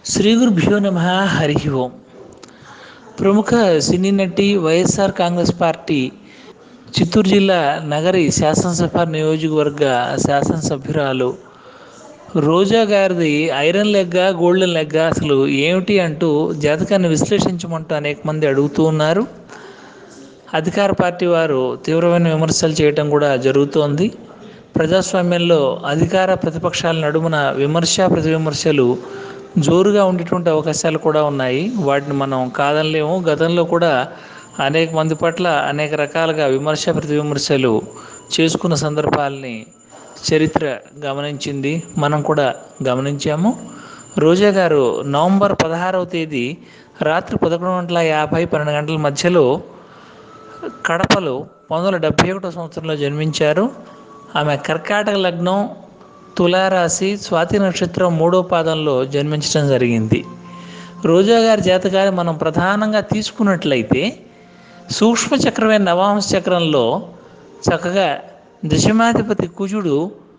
శ్రీ గురుభ్యో నమ హరి ఓం ప్రముఖ సినీ నటి వైఎస్ఆర్ కాంగ్రెస్ పార్టీ చిత్తూరు జిల్లా నగరి శాసనసభ నియోజకవర్గ శాసనసభ్యురాలు రోజా గారిది ఐరన్ లెగ్గా గోల్డెన్ లెగ్గా అసలు ఏమిటి అంటూ జాతకాన్ని విశ్లేషించమంటూ అనేక మంది అడుగుతూ ఉన్నారు అధికార పార్టీ వారు తీవ్రమైన విమర్శలు చేయటం కూడా జరుగుతోంది ప్రజాస్వామ్యంలో అధికార ప్రతిపక్షాల నడుమున విమర్శ ప్రతివిమర్శలు జోరుగా ఉండేటువంటి అవకాశాలు కూడా ఉన్నాయి వాటిని మనం కాదనలేము గతంలో కూడా అనేక మంది పట్ల అనేక రకాలుగా విమర్శ ప్రతివిమర్శలు చేసుకున్న సందర్భాల్ని చరిత్ర గమనించింది మనం కూడా గమనించాము రోజా గారు నవంబర్ పదహారవ తేదీ రాత్రి పదకొండు గంటల యాభై పన్నెండు గంటల మధ్యలో కడపలో పంతొమ్మిది వందల డెబ్భై ఒకటో సంవత్సరంలో జన్మించారు ఆమె కర్కాటక లగ్నం తులారాశి స్వాతి నక్షత్రం మూడో పాదంలో జన్మించడం జరిగింది రోజా గారి జాతకాన్ని మనం ప్రధానంగా తీసుకున్నట్లయితే సూక్ష్మ చక్రమైన నవాంశ చక్రంలో చక్కగా దశమాధిపతి కుజుడు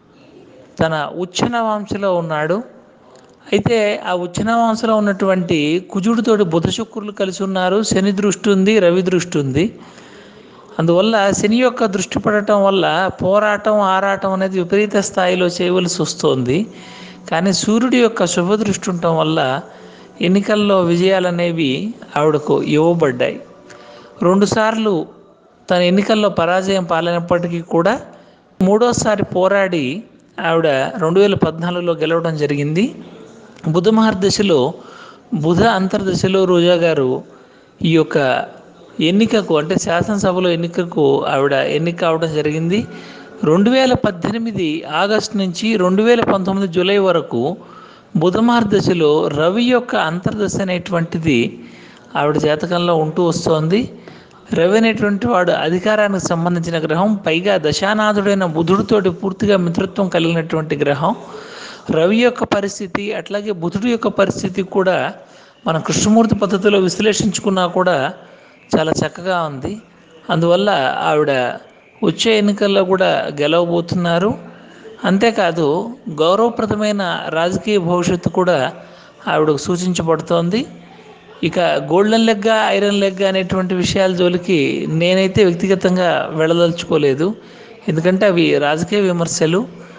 తన ఉచ్చ నవాంశలో ఉన్నాడు అయితే ఆ ఉచ్చ నవాంశలో ఉన్నటువంటి కుజుడితోటి బుధ శుక్రులు కలిసి ఉన్నారు శని దృష్టి ఉంది రవి దృష్టి ఉంది అందువల్ల శని యొక్క దృష్టి పడటం వల్ల పోరాటం ఆరాటం అనేది విపరీత స్థాయిలో చేయవలసి వస్తుంది కానీ సూర్యుడి యొక్క శుభ దృష్టి ఉండటం వల్ల ఎన్నికల్లో విజయాలు అనేవి ఆవిడకు ఇవ్వబడ్డాయి రెండుసార్లు తన ఎన్నికల్లో పరాజయం పాలైనప్పటికీ కూడా మూడోసారి పోరాడి ఆవిడ రెండు వేల పద్నాలుగులో గెలవడం జరిగింది బుధ మహర్దశలో బుధ అంతర్దశలో రోజా గారు ఈ యొక్క ఎన్నికకు అంటే శాసనసభలో ఎన్నికకు ఆవిడ ఎన్నిక అవడం జరిగింది రెండు వేల పద్దెనిమిది ఆగస్టు నుంచి రెండు వేల పంతొమ్మిది జూలై వరకు బుధమార్దశలో రవి యొక్క అంతర్దశ అనేటువంటిది ఆవిడ జాతకంలో ఉంటూ వస్తోంది రవి అనేటువంటి వాడు అధికారానికి సంబంధించిన గ్రహం పైగా దశానాథుడైన బుధుడితోటి పూర్తిగా మిత్రత్వం కలిగినటువంటి గ్రహం రవి యొక్క పరిస్థితి అట్లాగే బుధుడి యొక్క పరిస్థితి కూడా మన కృష్ణమూర్తి పద్ధతిలో విశ్లేషించుకున్నా కూడా చాలా చక్కగా ఉంది అందువల్ల ఆవిడ వచ్చే ఎన్నికల్లో కూడా గెలవబోతున్నారు అంతేకాదు గౌరవప్రదమైన రాజకీయ భవిష్యత్తు కూడా ఆవిడకు సూచించబడుతోంది ఇక గోల్డెన్ లెగ్గా ఐరన్ లెగ్గా అనేటువంటి విషయాల జోలికి నేనైతే వ్యక్తిగతంగా వెళ్ళదలుచుకోలేదు ఎందుకంటే అవి రాజకీయ విమర్శలు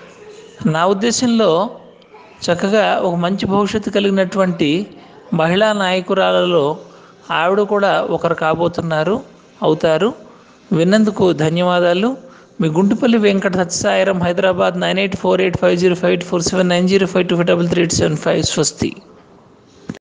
నా ఉద్దేశంలో చక్కగా ఒక మంచి భవిష్యత్తు కలిగినటువంటి మహిళా నాయకురాలలో ఆవిడ కూడా ఒకరు కాబోతున్నారు అవుతారు విన్నందుకు ధన్యవాదాలు మీ Guntupalli Venkata Satyasairam Hyderabad nine eight four eight five zero five eight four seven nine zero five two five double three eight seven five స్వస్తి